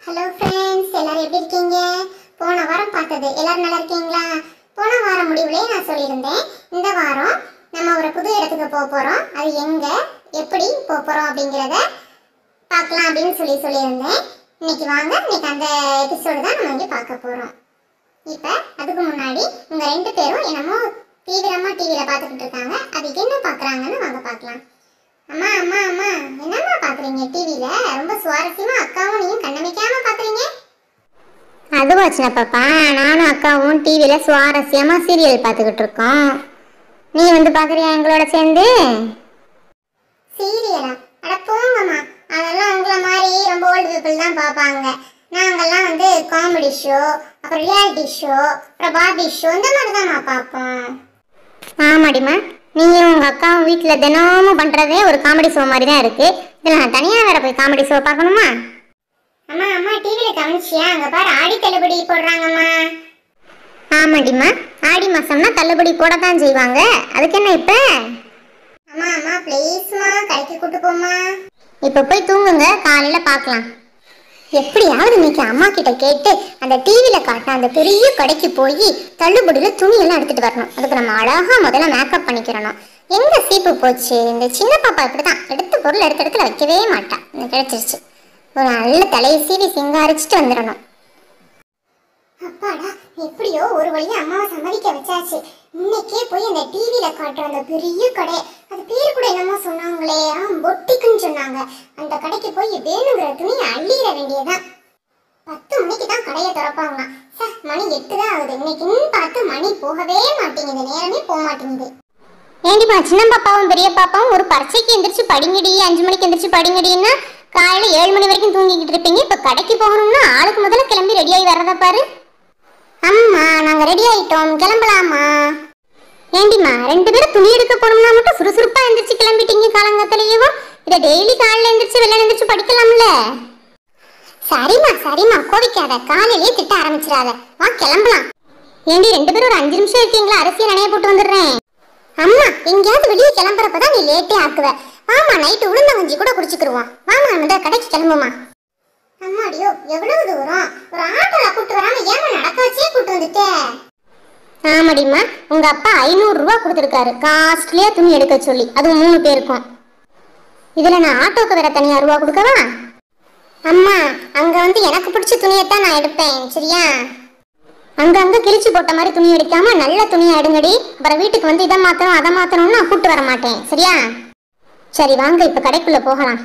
hello friends எல்லாரும் எப்படி இருக்கீங்க போன வாரம் பார்த்தது எல்லாரும் நல்லா இருக்கீங்களா போன வாரம் முடிவுலயே நான் சொல்லியிருந்தேன் இந்த வாரம் நம்ம ஒரு புது இடத்துக்கு போக போகிறோம் அது எங்கே எப்படி போக போகிறோம் அப்படிங்கிறத பார்க்கலாம் அப்படின்னு சொல்லி சொல்லியிருந்தேன் இன்னைக்கு வாங்க இன்னைக்கு அந்த எபிசோடு தான் நம்ம இங்கே பார்க்க போகிறோம் இப்போ அதுக்கு முன்னாடி உங்கள் ரெண்டு பேரும் என்னமோ தீவிரமாக டிவியில் பார்த்துக்கிட்டு இருக்காங்க அது என்ன பார்க்குறாங்கன்னு வாங்க பார்க்கலாம் அம்மா அம்மா அம்மா என்னம்மா பார்க்குறீங்க டிவியில் ரொம்ப சுவாரஸ்யமாக அக்காவும் நீயும் கண்ணமைக்காம பார்க்குறீங்க அதுவா சின்ன பாப்பா நானும் அக்காவும் டிவியில் சுவாரஸ்யமாக சீரியல் பார்த்துக்கிட்டு இருக்கோம் நீ வந்து பார்க்குறியா எங்களோட சேர்ந்து சீரியலா அட போங்கம்மா அதெல்லாம் உங்களை மாதிரி ரொம்ப ஓல்டு பீப்புள் தான் பார்ப்பாங்க நாங்கெல்லாம் வந்து காமெடி ஷோ அப்புறம் ரியாலிட்டி ஷோ அப்புறம் பார்பி ஷோ இந்த மாதிரி தான் பார்ப்போம் ஆமாடிம்மா நீயும் உங்கள் அக்காவும் வீட்டில் தினமும் பண்ணுறதே ஒரு காமெடி ஷோ மாதிரி தான் இருக்குது இதில் நான் தனியாக வேற போய் காமெடி ஷோ பார்க்கணுமா அம்மா அம்மா டிவியில் கவனிச்சியா அங்கே பாரு ஆடி தள்ளுபடி போடுறாங்கம்மா ஆமாடிம்மா ஆடி மாசம்னா தள்ளுபடி போட தான் செய்வாங்க அதுக்கு என்ன இப்போ அம்மா அம்மா ப்ளீஸ்மா கடைக்கு கூட்டு போம்மா இப்போ போய் தூங்குங்க காலையில் பார்க்கலாம் எப்படியாவது இன்னைக்கு அம்மா கிட்ட கேட்டு அந்த டிவியில காட்டின அந்த பெரிய கடைக்கு போய் தள்ளுபடியில துணி எல்லாம் எடுத்துட்டு வரணும் அதுக்கு நம்ம அழகா முதல்ல மேக்கப் பண்ணிக்கிறணும் எங்க சீப்பு போச்சு இந்த சின்ன பாப்பா இப்படிதான் எடுத்து பொருள் எடுத்த இடத்துல வைக்கவே மாட்டா இந்த கிடைச்சிருச்சு ஒரு நல்ல தலையை சீவி சிங்காரிச்சிட்டு வந்துடணும் அப்பாடா எப்படியோ ஒரு வழியா அம்மாவை சம்மதிக்க வச்சாச்சு இன்னைக்கே போய் அந்த டிவியில காட்டுற அந்த பெரிய கடை அது பேர் கூட என்னமோ சொன்னாங்களே ஆ பொட்டிக்குன்னு சொன்னாங்க அந்த கடைக்கு போய் வேணுங்கிற துணியை அள்ளிட வேண்டியதுதான் பத்து மணிக்கு தான் கடையை திறப்பாங்களாம் சார் மணி எட்டு தான் ஆகுது இன்னைக்குன்னு பார்த்து மணி போகவே மாட்டேங்குது நேரமே போக மாட்டேங்குது ஏண்டிமா சின்ன பாப்பாவும் பெரிய பாப்பாவும் ஒரு பரீட்சைக்கு எந்திரிச்சு படிங்கடி அஞ்சு மணிக்கு எந்திரிச்சு படிங்கடின்னா காலையில ஏழு மணி வரைக்கும் தூங்கிக்கிட்டு இருப்பீங்க இப்ப கடைக்கு போகணும்னா ஆளுக்கு முதல்ல கிளம்பி ரெடியாகி வர்றத பாரு அம்மா நாங்க ரெடி ஆயிட்டோம் கிளம்பலாமா ஏண்டிமா ரெண்டு பேரும் துணி எடுக்க போனோம்னா மட்டும் சுறுசுறுப்பா எந்திரிச்சு கிளம்பிட்டீங்க காலங்கத்திலேயும் இதை டெய்லி காலையில எந்திரிச்சு வெள்ளை எந்திரிச்சு படிக்கலாம்ல சரிம்மா சரிம்மா கோவிக்காத காலையிலேயே திட்ட ஆரம்பிச்சிடாத வா கிளம்பலாம் ஏண்டி ரெண்டு பேரும் ஒரு அஞ்சு நிமிஷம் இருக்கீங்களா அரிசியை நனைய போட்டு வந்துடுறேன் அம்மா எங்கேயாவது வெளியே கிளம்புறப்பதான் நீ லேட்டே ஆக்குவ வாமா நைட்டு உளுந்தங்கஞ்சி கூட குடிச்சுக்கிருவோம் வாமா இந்த கடைக்கு கிளம்புமா அம்மாடியோ எவ்வளவு தூரம் ஒரு ஆட்டோல கூட்டு வராம ஏமா நடக்க வச்சே கூட்டு வந்துட்டே ஆமாடிம்மா உங்க அப்பா ஐநூறு ரூபா கொடுத்துருக்காரு காஸ்ட்லியா துணி எடுக்க சொல்லி அது மூணு பேருக்கும் இதுல நான் ஆட்டோக்கு வேற தனியா ரூபா கொடுக்கவா அம்மா அங்க வந்து எனக்கு பிடிச்ச துணியைத்தான் நான் எடுப்பேன் சரியா அங்க அங்க கிழிச்சு போட்ட மாதிரி துணி எடுக்காம நல்ல துணியை எடுங்கடி அப்புறம் வீட்டுக்கு வந்து இதை மாத்தணும் அதை மாத்தணும்னு நான் கூட்டு வர மாட்டேன் சரியா சரி வாங்க இப்ப கடைக்குள்ள போகலாம்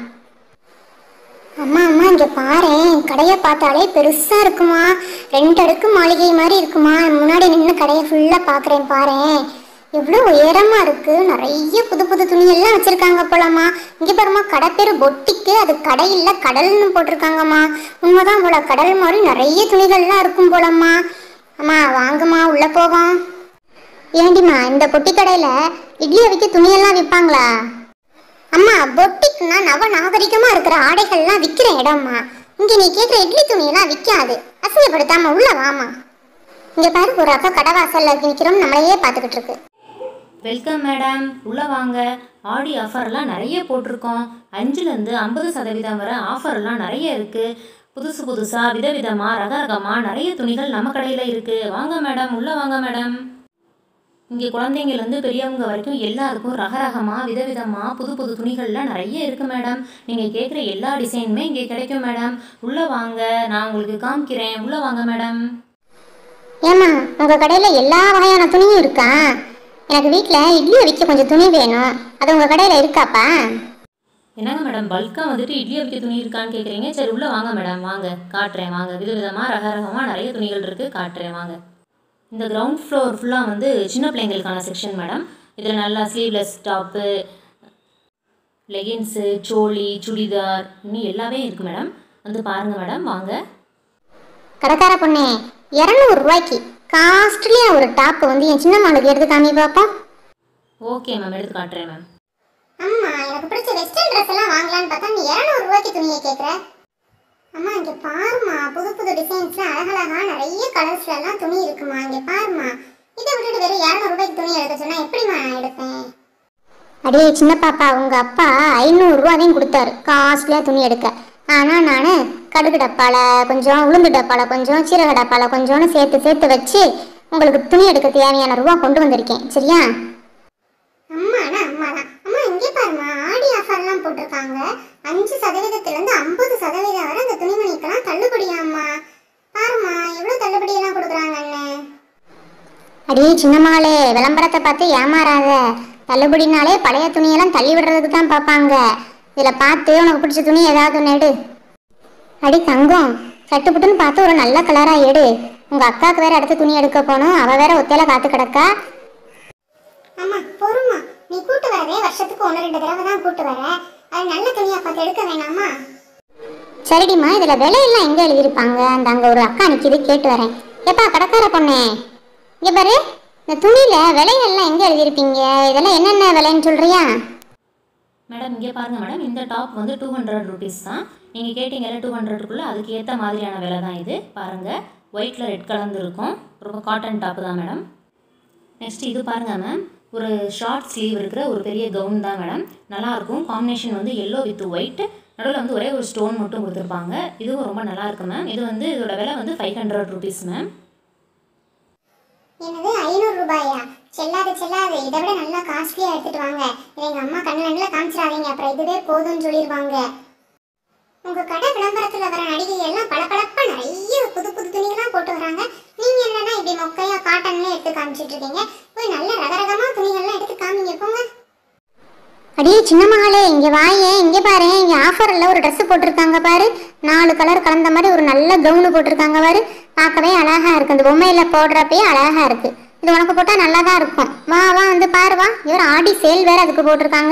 அம்மா அம்மா இங்க பாரேன் கடையை பார்த்தாலே பெருசா இருக்குமா ரெண்டு அடுக்கு மாளிகை மாதிரி இருக்குமா முன்னாடி நின்று கடையை ஃபுல்லா பாக்குறேன் பாரேன் எவ்வளோ உயரமா இருக்கு நிறைய புது புது துணி எல்லாம் வச்சிருக்காங்க போலம்மா இங்க பாருமா கடை பேரு பொட்டிக்கு அது கடை இல்ல கடல்னு போட்டிருக்காங்கம்மா உண்மைதான் போல கடல் மாதிரி நிறைய துணிகள்லாம் இருக்கும் போலம்மா அம்மா வாங்கம்மா உள்ள போவோம் ஏண்டிம்மா இந்த பொட்டி கடையில இட்லி அவிக்க துணியெல்லாம் விற்பாங்களா அம்மா பொட்டிக்குன்னா நவ நாகரிகமா இருக்கிற ஆடைகள்லாம் விற்கிற இடம்மா இங்க நீ கேட்குற இட்லி துணியெல்லாம் விற்காது அசிங்கப்படுத்தாம உள்ள வாமா இங்க பாரு ஒரு அக்கா கடை வாசல்ல நிக்கிறோம் நம்மளையே பார்த்துக்கிட்டு இருக்கு வெல்கம் மேடம் உள்ளே வாங்க ஆடி ஆஃபர்லாம் நிறைய போட்டிருக்கோம் அஞ்சுலேருந்து ஐம்பது சதவீதம் வரை ஆஃபர்லாம் நிறைய இருக்குது புதுசு புதுசாக விதவிதமாக ரக ரகமாக நிறைய துணிகள் நம்ம கடையில் இருக்குது வாங்க மேடம் உள்ளே வாங்க மேடம் இங்கே குழந்தைங்கலேருந்து பெரியவங்க வரைக்கும் எல்லாருக்கும் ரக ரகமாக விதவிதமாக புது புது துணிகள்லாம் நிறைய இருக்குது மேடம் நீங்கள் கேட்குற எல்லா டிசைனுமே இங்கே கிடைக்கும் மேடம் உள்ளே வாங்க நான் உங்களுக்கு காமிக்கிறேன் உள்ளே வாங்க மேடம் ஏம்மா உங்க கடையில எல்லா வகையான துணியும் இருக்கா எனக்கு வீட்ல இட்லி வைக்க கொஞ்சம் துணி வேணும் அது உங்க கடையில இருக்காப்பா என்னங்க மேடம் பல்காக வந்துட்டு இட்லி அவிக்க துணி இருக்கான்னு கேட்குறீங்க சரி உள்ளே வாங்க மேடம் வாங்க காட்டுறேன் வாங்க விதவிதமாக ரக ரகமாக நிறைய துணிகள் இருக்குது காட்டுறேன் வாங்க இந்த கிரவுண்ட் ஃப்ளோர் ஃபுல்லாக வந்து சின்ன பிள்ளைங்களுக்கான செக்ஷன் மேடம் இதில் நல்லா ஸ்லீவ்லெஸ் டாப்பு லெகின்ஸு சோழி சுடிதார் இன்னும் எல்லாமே இருக்குது மேடம் வந்து பாருங்கள் மேடம் வாங்க கடைக்கார பொண்ணே இரநூறு ரூபாய்க்கு காஸ்ட்லியா ஒரு டாப் வந்து என் சின்ன மாளுக்கு எடுத்து காமி பார்ப்போம் ஓகே மேம் எடுத்து காட்டுறேன் மேம் அம்மா எனக்கு பிடிச்ச வெஸ்டர்ன் ட்ரெஸ் எல்லாம் வாங்கலாம்னு பார்த்தா நீ இரநூறு ரூபாய்க்கு துணியை கேட்குற அம்மா இங்க பாருமா புது புது டிசைன்ஸ்ல அழகழகா நிறைய கலர்ஸ்ல எல்லாம் துணி இருக்குமா இங்க பாருமா இதை விட்டுட்டு வெறும் இரநூறு ரூபாய்க்கு துணி எடுக்க சொன்னா எப்படிமா நான் எடுப்பேன் அடே சின்ன பாப்பா உங்க அப்பா ஐநூறு ரூபாயும் கொடுத்தாரு காஸ்ட்லியா துணி எடுக்க ஆனால் நான் கடுகு டப்பால கொஞ்சம் உளுந்து டப்பால கொஞ்சம் சீரக டப்பால கொஞ்சோன்னு சேர்த்து சேர்த்து வச்சு உங்களுக்கு துணி எடுக்க தேவையான ரூபா கொண்டு வந்திருக்கேன் சரியா அம்மாடா அம்மாடா அம்மா இங்கே பாருமா ஆடி ஆஃபர்லாம் போட்டிருக்காங்க அஞ்சு சதவீதத்திலேருந்து ஐம்பது சதவீதம் வரை அந்த துணிமணிக்கெல்லாம் தள்ளுபடியாம்மா பாருமா எவ்வளோ தள்ளுபடியெல்லாம் கொடுக்குறாங்கன்னு அடியே சின்னம்மாளே விளம்பரத்தை பார்த்து ஏமாறாத தள்ளுபடினாலே பழைய துணியெல்லாம் தள்ளி விடுறதுக்கு தான் பார்ப்பாங்க இதில் பார்த்து உனக்கு பிடிச்ச துணி ஏதாவது ஒன்று எடு அடி தங்கம் சட்டுப்புட்டுன்னு பார்த்து ஒரு நல்ல கலராக எடு உங்கள் அக்காவுக்கு வேற அடுத்து துணி எடுக்க போகணும் அவள் வேற ஒத்தையில காத்து கிடக்கா அம்மா பொறுமா நீ கூட்டு வரதே வருஷத்துக்கு ஒன்று ரெண்டு தடவை தான் கூட்டு வர அது நல்ல துணியாக பார்த்து எடுக்க வேணாமா சரிடிம்மா இதில் விலையெல்லாம் எங்கே எழுதியிருப்பாங்க அந்த அங்கே ஒரு அக்கா நிற்கிது கேட்டு வரேன் ஏப்பா கடைக்கார பொண்ணே இங்கே பாரு இந்த துணியில் விலையெல்லாம் எங்கே எழுதியிருப்பீங்க இதெல்லாம் என்னென்ன விலைன்னு சொல்கிறியா மேடம் இங்கே பாருங்கள் மேடம் இந்த டாப் வந்து டூ ஹண்ட்ரட் ருபீஸ் தான் நீங்கள் கேட்டீங்கல்ல டூ ஹண்ட்ரட்குள்ளே அதுக்கு ஏற்ற மாதிரியான விலை தான் இது பாருங்கள் ஒயிட்டில் ரெட் கலந்து இருக்கும் ரொம்ப காட்டன் டாப்பு தான் மேடம் நெக்ஸ்ட் இது பாருங்கள் மேம் ஒரு ஷார்ட் ஸ்லீவ் இருக்கிற ஒரு பெரிய கவுன் தான் மேடம் நல்லாயிருக்கும் காம்பினேஷன் வந்து எல்லோ வித் ஒயிட் நடுவில் வந்து ஒரே ஒரு ஸ்டோன் மட்டும் கொடுத்துருப்பாங்க இதுவும் ரொம்ப நல்லா இருக்கு மேம் இது வந்து இதோட விலை வந்து ஃபைவ் ஹண்ட்ரட் ருபீஸ் மேம் என்னது ஐநூறு ரூபாயா செல்லாது செல்லாது இதை விட நல்லா காஸ்ட்லியா எடுத்துட்டு வாங்க இதை எங்க அம்மா கண்ணு கண்ணில் காமிச்சிடாதீங்க அப்புறம் இதுவே போதும்னு சொல்லிடுவாங்க உங்க கடை விளம்பரத்துல வர நடிகை எல்லாம் பளபளப்பா நிறைய புது புது துணிகள்லாம் போட்டு வராங்க நீங்க என்னன்னா இப்படி மொக்கையா காட்டன்ல எடுத்து காமிச்சிட்டு இருக்கீங்க போய் நல்ல ரகரகமா துணிகள்லாம் எடுத்து காமிங்க போங்க அடியே சின்ன மகளே இங்க வாயே இங்க பாரு இங்க ஆஃபர்ல ஒரு Dress போட்டிருக்காங்க பாரு நாலு கலர் கலந்த மாதிரி ஒரு நல்ல கவுனு போட்டிருக்காங்க பாரு பார்க்கவே அழகா இருக்கு அந்த பொம்மையில போடுறப்பயே அழகா இருக்கு இது உனக்கு போட்டா நல்லா தான் இருக்கும் வா வா வந்து பாரு வா இவர் ஆடி சேல் வேற அதுக்கு போட்டிருக்காங்க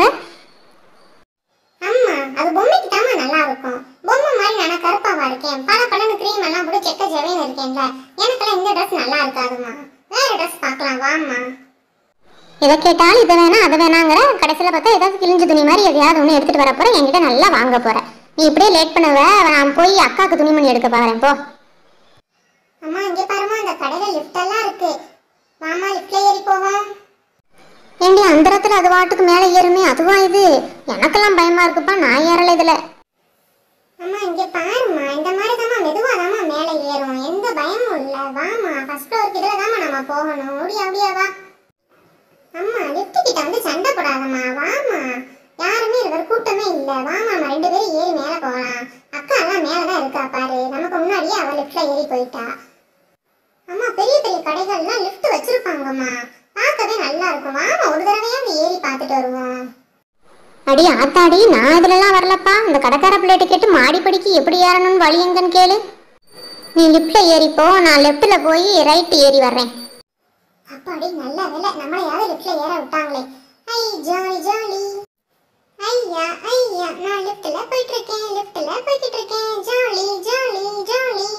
அம்மா அது பொம்மைக்கு தாமா நல்லா இருக்கும் பொம்மை மாதிரி நான் கருப்பாவா இருக்கேன் பல பலன்னு கிரீம் எல்லாம் போட்டு செக்க ஜெவைன்னு இருக்கேன்ல எனக்கெல்லாம் இந்த Dress நல்லா இருக்காதுமா வேற Dress பார்க்கலாம் வாம்மா எதை கேட்டாலும் இதை வேணாம் அதை வேணாங்கிற கடைசியில் பார்த்தா ஏதாவது கிழிஞ்ச துணி மாதிரி எதையாவது ஒன்று எடுத்துட்டு வர போற என்கிட்ட நல்லா வாங்க போற நீ இப்படியே லேட் பண்ணுவ நான் போய் அக்காவுக்கு துணிமணி எடுக்க பாறேன் போ அம்மா இங்க பாருமா அந்த கடையில லிஃப்ட் எல்லாம் இருக்கு வாமா லிஃப்ட்ல ஏறி போவோம் ஏண்டி அந்த இடத்துல அது வாட்டுக்கு மேலே ஏறுமே அதுவா இது எனக்கெல்லாம் பயமா இருக்குப்பா நான் ஏறல இதுல அம்மா இங்க பாருமா இந்த மாதிரி தாம்மா மெதுவா தாம்மா மேலே ஏறும் எந்த பயமும் இல்ல வாமா ஃபர்ஸ்ட் ஃப்ளோருக்கு இதுல தாம்மா நம்ம போகணும் ஓடியா ஓடியா வா அம்மா லிஃப்ட் கிட்ட வந்து சண்டை போடாதம்மா வாமா யாருமே இருக்கிற கூட்டமே இல்ல வாமா நம்ம ரெண்டு பேரும் ஏறி மேல போகலாம் அக்கா எல்லாம் மேலதான் இருக்கா பாரு நமக்கு முன்னாடியே அவ லிஃப்ட்ல ஏறி போயிட்டா அம்மா பெரிய பெரிய கடைகள்லாம் லிஃப்ட் வச்சிருப்பாங்கம்மா பார்க்கவே நல்லா இருக்கும் வாமா ஒரு தடவையாவது ஏறி பார்த்துட்டு வருவோம் அடி ஆத்தாடி நான் இதுலலாம் வரலப்பா இந்த கடைக்கார பிள்ளைகிட்ட கேட்டு மாடிப்படிக்கு எப்படி ஏறணும்னு வழி எங்கன்னு கேளு நீ லிஃப்ட்ல ஏறிப்போ நான் லெஃப்ட்ல போய் ரைட் ஏறி வர்றேன் அப்பாடி நல்ல வேலை நம்மள யாரும் லிஃப்ட்ல ஏற விட்டாங்களே ஐ ஜாலி ஜாலி ஐயா ஐயா நான் லிஃப்ட்ல போயிட்டு இருக்கேன் லிஃப்ட்ல போய்கிட்டு இருக்கேன் ஜாலி ஜாலி ஜாலி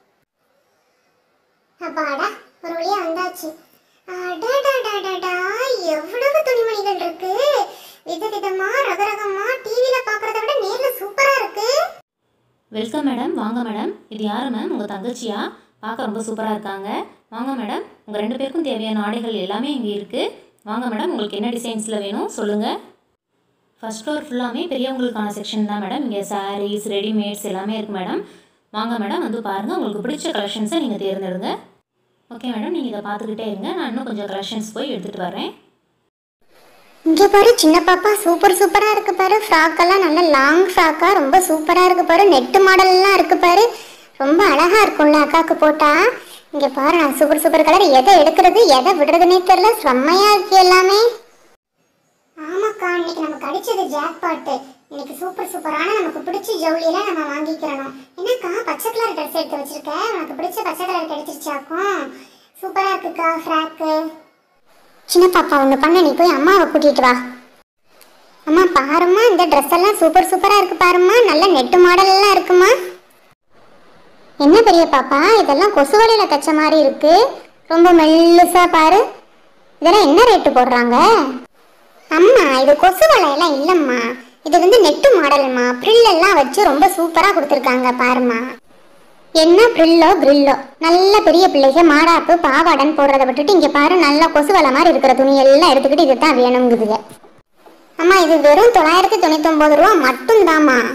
அப்பாடா ஒரு வழியா வந்தாச்சு அடடடடடா எவ்வளவு துணிமணிகள் இருக்கு விதவிதமா ரகரகமா டிவில பாக்குறத விட நேர்ல சூப்பரா இருக்கு வெல்கம் மேடம் வாங்க மேடம் இது யார் மேம் உங்கள் தங்கச்சியா பார்க்க ரொம்ப சூப்பராக இருக்காங்க வாங்க மேடம் உங்கள் ரெண்டு பேருக்கும் தேவையான ஆடைகள் எல்லாமே இங்கே இருக்குது வாங்க மேடம் உங்களுக்கு என்ன டிசைன்ஸில் வேணும் சொல்லுங்கள் ஃபர்ஸ்ட் ஃப்ளோர் ஃபுல்லாமே பெரியவங்களுக்கான செக்ஷன் தான் மேடம் இங்கே சாரீஸ் ரெடிமேட்ஸ் எல்லாமே இருக்குது மேடம் வாங்க மேடம் வந்து பாருங்கள் உங்களுக்கு பிடிச்ச கலெக்ஷன்ஸை நீங்கள் தேர்ந்தெடுங்க ஓகே மேடம் நீங்கள் இதை பார்த்துக்கிட்டே இருங்க நான் இன்னும் கொஞ்சம் கலெக்ஷன்ஸ் போய் எடுத்துகிட்டு வரேன் இங்க பாரு சின்ன பாப்பா சூப்பர் சூப்பரா இருக்கு பாரு ஃப்ராக் எல்லாம் நல்ல லாங் ஃப்ராக்கா ரொம்ப சூப்பரா இருக்கு பாரு நெட்டு மாடல் எல்லாம் இருக்கு பாரு ரொம்ப அழகா இருக்கும்ல அக்காக்கு போட்டா இங்க பாரு நான் சூப்பர் சூப்பர் கலர் எதை எடுக்கிறது எதை விடுறதுனே தெரியல செம்மையா இருக்கு எல்லாமே ஆமாக்கா இன்னைக்கு நமக்கு அடிச்சது ஜாக் பாட்டு இன்னைக்கு சூப்பர் சூப்பரான நமக்கு பிடிச்ச ஜவுளியெல்லாம் நம்ம வாங்கிக்கிறணும் என்னக்கா பச்சை கலர் ட்ரெஸ் எடுத்து வச்சிருக்க உனக்கு பிடிச்ச பச்சை கலர் கிடைச்சிருச்சாக்கும் சூப்பரா இருக்குக்கா ஃப்ராக்கு சின்ன பாப்பா ஒன்று பண்ண நீ போய் அம்மாவை கூட்டிட்டு வா அம்மா பாரும்மா இந்த ட்ரெஸ் எல்லாம் சூப்பர் சூப்பரா இருக்கு பாரும்மா நல்ல நெட்டு மாடல் எல்லாம் இருக்குமா என்ன பெரிய பாப்பா இதெல்லாம் கொசு வலையில தைச்ச மாதிரி இருக்கு ரொம்ப மெல்லுசா பாரு இதெல்லாம் என்ன ரேட்டு போடுறாங்க அம்மா இது கொசு வலையெல்லாம் இல்லம்மா இது வந்து நெட்டு மாடல்மா ப்ரில் எல்லாம் வச்சு ரொம்ப சூப்பரா கொடுத்துருக்காங்க பாரும்மா என்ன ப்ரில்லோ கிரில்லோ நல்ல பெரிய பிள்ளைங்க மாடாப்பு பாவாடன் போடுறத விட்டுட்டு இங்க பாரு நல்ல கொசு வலை மாதிரி இருக்கிற துணி எல்லாம் எடுத்துக்கிட்டு இதுதான் வேணுங்குதுங்க அம்மா இது வெறும் தொள்ளாயிரத்தி தொண்ணூத்தொம்பது ரூபா மட்டும்தாம்மா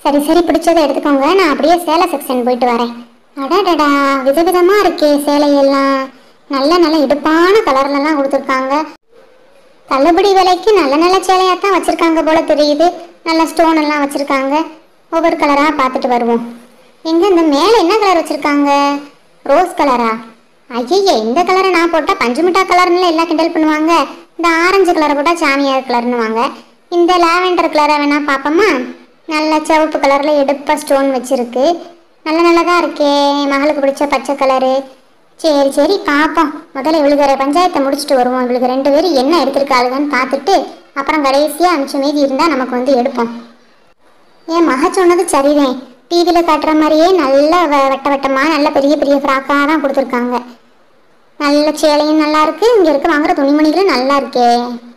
சரி சரி பிடிச்சதை எடுத்துக்கோங்க நான் அப்படியே சேலை செக்ஷன் போயிட்டு வரேன் அடாடடா விதவிதமா இருக்கே சேலையெல்லாம் நல்ல நல்ல இடுப்பான கலர்லலாம் கொடுத்துருக்காங்க தள்ளுபடி விலைக்கு நல்ல நல்ல சேலையாக தான் வச்சுருக்காங்க போல தெரியுது நல்ல ஸ்டோன் எல்லாம் வச்சுருக்காங்க ஒவ்வொரு கலராக பார்த்துட்டு வருவோம் எங்கே இந்த மேலே என்ன கலர் வச்சுருக்காங்க ரோஸ் கலரா ஐயய்ய இந்த கலரை நான் போட்டால் பஞ்சு மிட்டாய் கலர்னு எல்லாம் கிண்டல் பண்ணுவாங்க இந்த ஆரஞ்சு கலரை போட்டால் சாமியார் கலர்னுவாங்க இந்த லாவெண்டர் கலரை வேணா பார்ப்போமா நல்ல சிவப்பு கலரில் எடுப்பாக ஸ்டோன் வச்சுருக்கு நல்ல நல்லதாக இருக்கே என் மகளுக்கு பிடிச்ச பச்சை கலரு சரி சரி பார்ப்போம் முதல்ல இவளுக்கு ஒரு பஞ்சாயத்தை முடிச்சுட்டு வருவோம் இவளுக்கு ரெண்டு பேரும் என்ன எடுத்திருக்காளுங்கன்னு பார்த்துட்டு அப்புறம் கடைசியாக அமிச்ச மீதி இருந்தால் நமக்கு வந்து எடுப்போம் என் மக சொன்னது சரிதான் டிவியில் காட்டுற மாதிரியே நல்ல வ- வட்ட வட்டமாக நல்ல பெரிய பெரிய ஃப்ராக்காக தான் கொடுத்துருக்காங்க நல்ல சேலையும் நல்லா இருக்கு இங்கே இருக்க வாங்குற துணிமணிகளும் நல்லா இருக்கே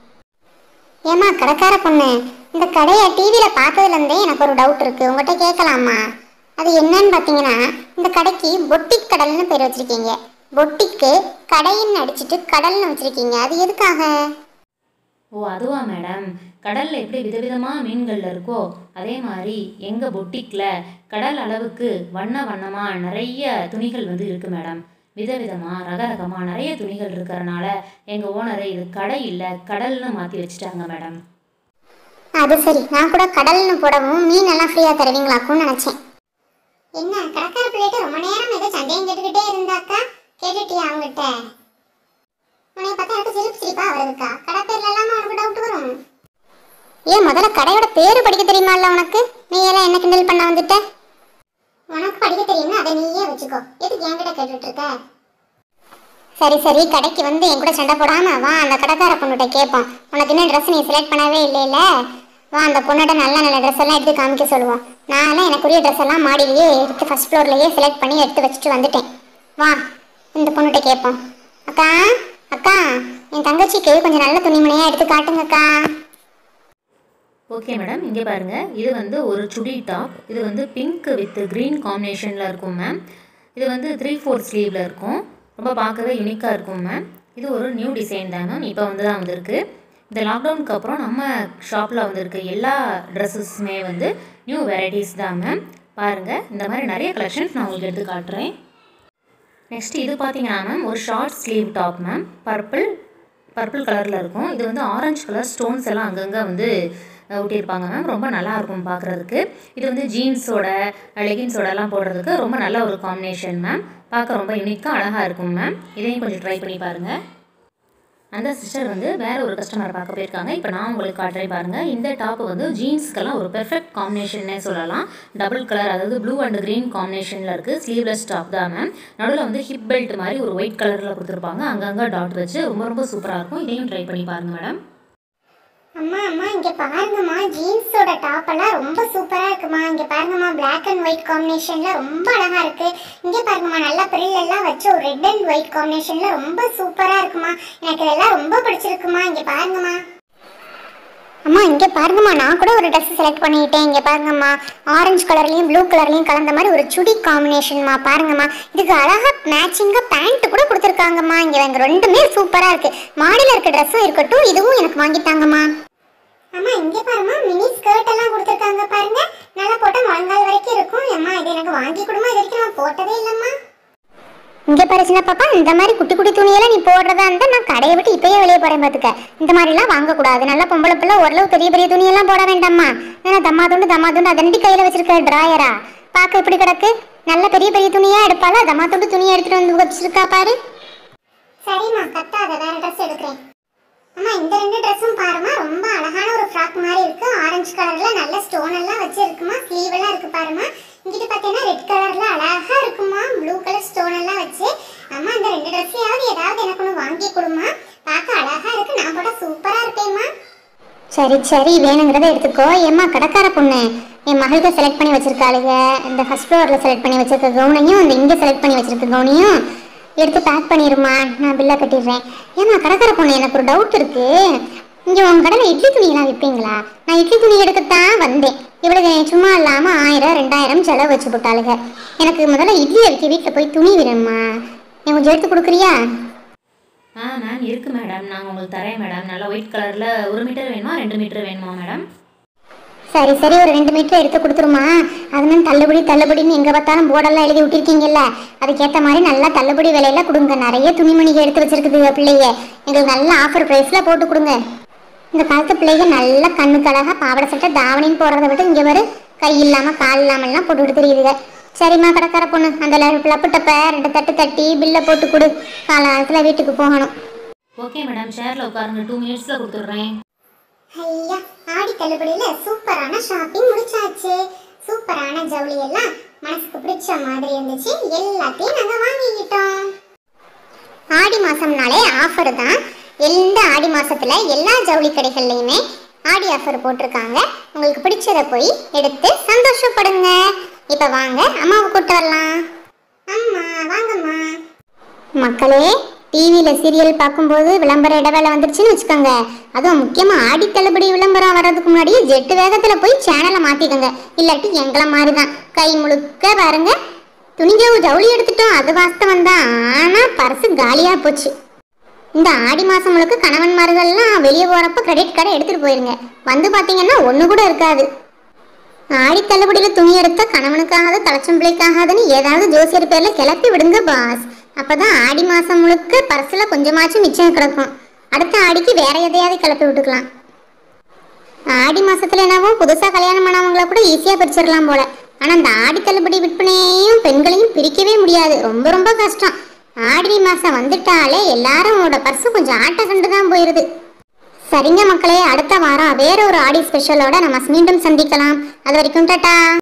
ஏமா கடைக்கார பொண்ணு இந்த கடையை டிவியில் பார்த்ததுலேருந்தே எனக்கு ஒரு டவுட் இருக்கு உங்கள்கிட்ட கேட்கலாமா அது என்னன்னு பார்த்தீங்கன்னா இந்த கடைக்கு பொட்டிக் கடல்னு பேர் வச்சிருக்கீங்க பொட்டிக்கு கடைன்னு அடிச்சிட்டு கடல்னு வச்சிருக்கீங்க அது எதுக்காக ஓ அதுவா மேடம் கடலில் எப்படி விதவிதமாக மீன்கள் இருக்கோ அதே மாதிரி எங்கள் பொட்டிக்கில் கடல் அளவுக்கு வண்ண வண்ணமாக நிறைய துணிகள் வந்து இருக்குது மேடம் விதவிதமாக ரகரகமாக நிறைய துணிகள் இருக்கிறனால எங்கள் ஓனரை இது கடை இல்லை கடல்னு மாற்றி வச்சுட்டாங்க மேடம் அது சரி நான் கூட கடல்னு போடவும் மீன் எல்லாம் ஃப்ரீயாக தருவீங்களாக்கும்னு நினச்சேன் என்ன கடைக்கார பிள்ளைகிட்ட ரொம்ப நேரம் ஏதோ சந்தேகம் கேட்டுக்கிட்டே இருந்தாக்கா கேட்டுட்டியா அவங்ககிட்ட உன்னை பார்த்தா எனக்கு சிரிப்பு சிரிப்பா வருதுக்கா கடை பேர்ல எல்லாம் உனக்கு டவுட் வரும் ஏன் முதல்ல கடையோட பேரு படிக்க தெரியுமால்ல உனக்கு நீ எல்லாம் என்ன கிண்டல் பண்ண வந்துட்ட உனக்கு படிக்க தெரியும்னா அதை நீயே வச்சுக்கோ எதுக்கு என்கிட்ட கேட்டுட்டு இருக்க சரி சரி கடைக்கு வந்து என் கூட சண்டை போடாம வா அந்த கடைக்கார பொண்ணுகிட்ட கேட்போம் உனக்கு இன்னும் ட்ரெஸ் நீ செலக்ட் பண்ணவே இல்லைல்ல வா அந்த பொண்ணோட நல்ல நல்ல ட்ரெஸ் எல்லாம் எடுத்து காமிக்க சொல்லுவோம் நான்லாம் எனக்குரிய ட்ரெஸ் எல்லாம் மாடியிலேயே எடுத்து ஃபர்ஸ்ட் ஃப்ளோர்லேயே செலக்ட் பண்ணி எடுத்து வச்சுட்டு வந்துட்டேன் வா இந்த பொண்ணுகிட்ட கேட்போம் அக்கா அக்கா என் தங்கச்சிக்கு கொஞ்சம் நல்ல துணிமணியாக எடுத்து காட்டுங்கக்கா ஓகே மேடம் இங்கே பாருங்கள் இது வந்து ஒரு சுடி டாப் இது வந்து பிங்க் வித் க்ரீன் காம்பினேஷனில் இருக்கும் மேம் இது வந்து த்ரீ ஃபோர் ஸ்லீவில் இருக்கும் ரொம்ப பார்க்கவே யூனிக்காக இருக்கும் மேம் இது ஒரு நியூ டிசைன் தான் மேம் இப்போ வந்து தான் வந்திருக்கு இந்த லாக்டவுனுக்கு அப்புறம் நம்ம ஷாப்பில் வந்திருக்க எல்லா ட்ரெஸ்ஸஸுமே வந்து நியூ வெரைட்டிஸ் தான் மேம் பாருங்கள் இந்த மாதிரி நிறைய கலெக்ஷன்ஸ் நான் உங்களுக்கு எடுத்து காட்டுறேன் நெக்ஸ்ட் இது பார்த்தீங்கன்னா மேம் ஒரு short sleeve top ma'am purple purple கலரில் இருக்கும் இது வந்து ஆரஞ்சு கலர் ஸ்டோன்ஸ் எல்லாம் அங்கங்கே வந்து அஹ், ஒட்டியிருப்பாங்க மேம் ரொம்ப நல்லா இருக்கும் பார்க்குறதுக்கு இது வந்து ஜீன்ஸோட லெகின்ஸோட எல்லாம் போடுறதுக்கு ரொம்ப நல்ல ஒரு காம்பினேஷன் மேம் பார்க்க ரொம்ப யூனிக்காக அழகாக இருக்கும் மேம் இதையும் கொஞ்சம் ட்ரை பண்ணி பாருங்கள் அந்த சிஸ்டர் வந்து வேற ஒரு கஸ்டமர் பார்க்க போயிருக்காங்க இப்போ நான் உங்களுக்கு காட்டுறேன் பாருங்க இந்த டாப் வந்து ஜீன்ஸ்க்கெல்லாம் ஒரு பெர்ஃபெக்ட் காம்பினேஷன்னே சொல்லலாம் டபுள் கலர் அதாவது ப்ளூ அண்ட் க்ரீன் காம்பினேஷனில் இருக்குது ஸ்லீவ்லெஸ் டாப் தான் மேம் நடுவில் வந்து ஹிப் பெல்ட் மாதிரி ஒரு ஒயிட் கலரில் கொடுத்துருப்பாங்க அங்கங்கே டாட் வச்சு ரொம்ப ரொம்ப சூப்பராக இருக்கும் இதையும் ட்ரை பண்ணி பாருங்க மேடம் அம்மா அம்மா இங்க பாருங்கம்மா ஜீன்ஸோட டாப் எல்லாம் ரொம்ப சூப்பரா இருக்குமா இங்க பாருங்கம்மா Black அண்ட் ஒயிட் காம்பினேஷன்ல ரொம்ப அழகா இருக்கு இங்க பாருங்கம்மா நல்ல பிரில் எல்லாம் வச்சு ஒரு ரெட் அண்ட் ஒயிட் காம்பினேஷன்ல ரொம்ப சூப்பரா இருக்குமா எனக்கு இதெல்லாம் ரொம்ப பிடிச்சிருக்குமா இங்க பாருங்கம்மா அம்மா இங்க பாருங்கம்மா நான் கூட ஒரு ட்ரெஸ் செலக்ட் பண்ணிட்டேன் இங்க பாருங்கம்மா ஆரஞ்சு கலர்லயும் ப்ளூ கலர்லயும் கலந்த மாதிரி ஒரு சுடி காம்பினேஷன்மா பாருங்கம்மா இதுக்கு அழகா மேட்சிங்கா பேண்ட் கூட கொடுத்துருக்காங்கம்மா இங்க இங்க ரெண்டுமே சூப்பரா இருக்கு மாடியில இருக்க ட்ரெஸ்ஸும் இருக்கட்டும் இதுவும் எனக்கு வாங்கிட்டாங்கம்மா அம்மா இங்க பாருமா மினி ஸ்கர்ட் எல்லாம் கொடுத்துருக்காங்க பாருங்க நல்லா போட்டா முழங்கால் வரைக்கும் இருக்கும் அம்மா இது எனக்கு வாங்கி கொடுமா இது வரைக்கும் நான் போட்டதே இல்லம்மா இங்க பாரு சின்ன பாப்பா இந்த மாதிரி குட்டி குட்டி துணியெல்லாம் நீ போடுறதா இருந்தா நான் கடையை விட்டு இப்பயே வெளியே போறேன் பாத்துக்க இந்த மாதிரி எல்லாம் வாங்கக்கூடாது நல்லா பொம்பளை பிள்ளை ஓரளவு பெரிய பெரிய துணியெல்லாம் போட வேண்டாம்மா ஏன்னா தம்மா துண்டு தம்மா துண்டு அதண்டி கையில வச்சிருக்க டிராயரா பார்க்க இப்படி கிடக்கு நல்ல பெரிய பெரிய துணியா எடுப்பாளா தம்மா துண்டு துணியை எடுத்துட்டு வந்து வச்சிருக்கா பாரு சரிம்மா கத்தாத வேற ட்ரெஸ் எடுக்கிறேன் அம்மா இந்த ரெண்டு ட்ரெஸ்ஸும் பாருமா ரொம்ப அழகான ஒரு ஃப்ராக் மாதிரி இருக்கு ஆரஞ்சு கலர்ல நல்ல ஸ்டோன் எல்லாம் வச்சு இருக்குமா ஸ்லீவ் எல்லாம் இருக்கு பாருமா இங்கிட்ட பார்த்தீங்கன்னா ரெட் கலர்ல அழகா இருக்குமா ப்ளூ கலர் ஸ்டோன் எல்லாம் வச்சு அம்மா இந்த ரெண்டு ட்ரெஸ்ஸையாவது ஏதாவது எனக்கு ஒன்று வாங்கி கொடுமா பார்க்க அழகா இருக்கு நான் போட சூப்பரா இருப்பேம்மா சரி சரி வேணுங்கிறத எடுத்துக்கோ ஏம்மா கடைக்கார பொண்ணு என் மகளுக்கு செலக்ட் பண்ணி வச்சிருக்காளுங்க இந்த ஃபர்ஸ்ட் ஃப்ளோரில் செலக்ட் பண்ணி வச்சிருக்க கவுனையும் இந்த இங்கே செலக்ட் பண்ணி வச்சிருக்க கவுனையும் எடுத்து பேக் பண்ணிடுமா நான் பில்லை கட்டிடுறேன் ஏம்மா கடைக்கார பொண்ணு எனக்கு ஒரு டவுட் இருக்கு இங்கே உங்க கடையில் இட்லி துணியெல்லாம் விற்பீங்களா நான் இட்லி துணி எடுக்கத்தான் வந்தேன் இவ்வளவு சும்மா இல்லாமல் ஆயிரம் ரெண்டாயிரம் செலவு வச்சு போட்டாளுங்க எனக்கு முதல்ல இட்லி அடிக்க வீட்டில் போய் துணி விடும்மா நீ கொஞ்சம் எடுத்து கொடுக்குறியா ஆ மேம் இருக்குது மேடம் நாங்கள் உங்களுக்கு தரேன் மேடம் நல்லா ஒயிட் கலரில் ஒரு மீட்டர் வேணுமா ரெண்டு மீட்டர் வேணுமா மேடம் சரி சரி ஒரு ரெண்டு மீட்டர் எடுத்து கொடுத்துருமா அதனால தள்ளுபடி தள்ளுபடின்னு எங்க பார்த்தாலும் போர்டெல்லாம் எழுதி விட்டிருக்கீங்கல்ல அதுக்கேற்ற மாதிரி நல்லா தள்ளுபடி விலையில கொடுங்க நிறைய துணிமணிகள் எடுத்து வச்சிருக்குது பிள்ளைங்க எங்களுக்கு நல்ல ஆஃபர் ப்ரைஸ்ல போட்டு கொடுங்க இந்த காலத்து பிள்ளைங்க நல்ல கண்ணுக்கு அழகா பாவாடை சட்டை தாவணின்னு போடுறத விட்டு இங்க வரு கை இல்லாம கால் இல்லாமல்லாம் போட்டுக்கிட்டு தெரியுதுங்க சரிம்மா கடைக்கார பொண்ணு அந்த லப்பு டப்பை ரெண்டு தட்டு தட்டி பில்லை போட்டு கொடு காலத்துல வீட்டுக்கு போகணும் ஓகே மேடம் ஷேரில் உட்காருங்க டூ மினிட்ஸில் கொடுத்துட்றேன் ஐயா ஆடி தள்ளுபடியில சூப்பரான ஷாப்பிங் முடிச்சாச்சு சூப்பரான ஜவுளி எல்லாம் மனசுக்கு பிடிச்ச மாதிரி இருந்துச்சு எல்லாத்தையும் நாங்க வாங்கிக்கிட்டோம் ஆடி மாசம்னாலே ஆஃபர் தான் எந்த ஆடி மாசத்துல எல்லா ஜவுளி கடைகள்லையுமே ஆடி ஆஃபர் போட்டிருக்காங்க உங்களுக்கு பிடிச்சத போய் எடுத்து சந்தோஷப்படுங்க இப்ப வாங்க அம்மாவை கூட்டு வரலாம் அம்மா வாங்கம்மா மக்களே டிவியில் சீரியல் பார்க்கும்போது விளம்பர இடைவேளை வந்துருச்சுன்னு வச்சுக்கோங்க அதுவும் முக்கியமாக ஆடி தள்ளுபடி விளம்பரம் வர்றதுக்கு முன்னாடியே ஜெட்டு வேகத்தில் போய் சேனலை மாற்றிக்கோங்க இல்லாட்டி எங்களை மாதிரி தான் கை முழுக்க பாருங்க துணிஞ்சவு ஜவுளி எடுத்துட்டோம் அது வாஸ்தவம் தான் ஆனால் பர்சு காலியாக போச்சு இந்த ஆடி மாதம் முழுக்க கணவன்மார்கள்லாம் வெளியே போகிறப்ப கிரெடிட் கார்டை எடுத்துகிட்டு போயிருங்க வந்து பார்த்தீங்கன்னா ஒன்று கூட இருக்காது ஆடி தள்ளுபடியில் துணி எடுத்த கணவனுக்காகாது தலைச்சம்பிள்ளைக்காகாதுன்னு ஏதாவது ஜோசியர் பேர்ல கிளப்பி விடுங்க பாஸ் அப்பதான் ஆடி மாசம் முழுக்க பர்சுல கொஞ்சமாச்சும் மிச்சம் கிடக்கும் அடுத்த ஆடிக்கு வேற எதையாவது கிளப்பி விட்டுக்கலாம் ஆடி மாசத்துல என்னவோ புதுசா கல்யாணம் பண்ணவங்கள கூட ஈஸியா பிரிச்சிடலாம் போல ஆனா இந்த ஆடி தள்ளுபடி விற்பனையையும் பெண்களையும் பிரிக்கவே முடியாது ரொம்ப ரொம்ப கஷ்டம் ஆடி மாசம் வந்துட்டாலே எல்லாரோட பர்சு கொஞ்சம் ஆட்ட கண்டு தான் போயிருது சரிங்க மக்களே அடுத்த வாரம் வேற ஒரு ஆடி ஸ்பெஷலோட நம்ம மீண்டும் சந்திக்கலாம் அது வரைக்கும் டாட்டா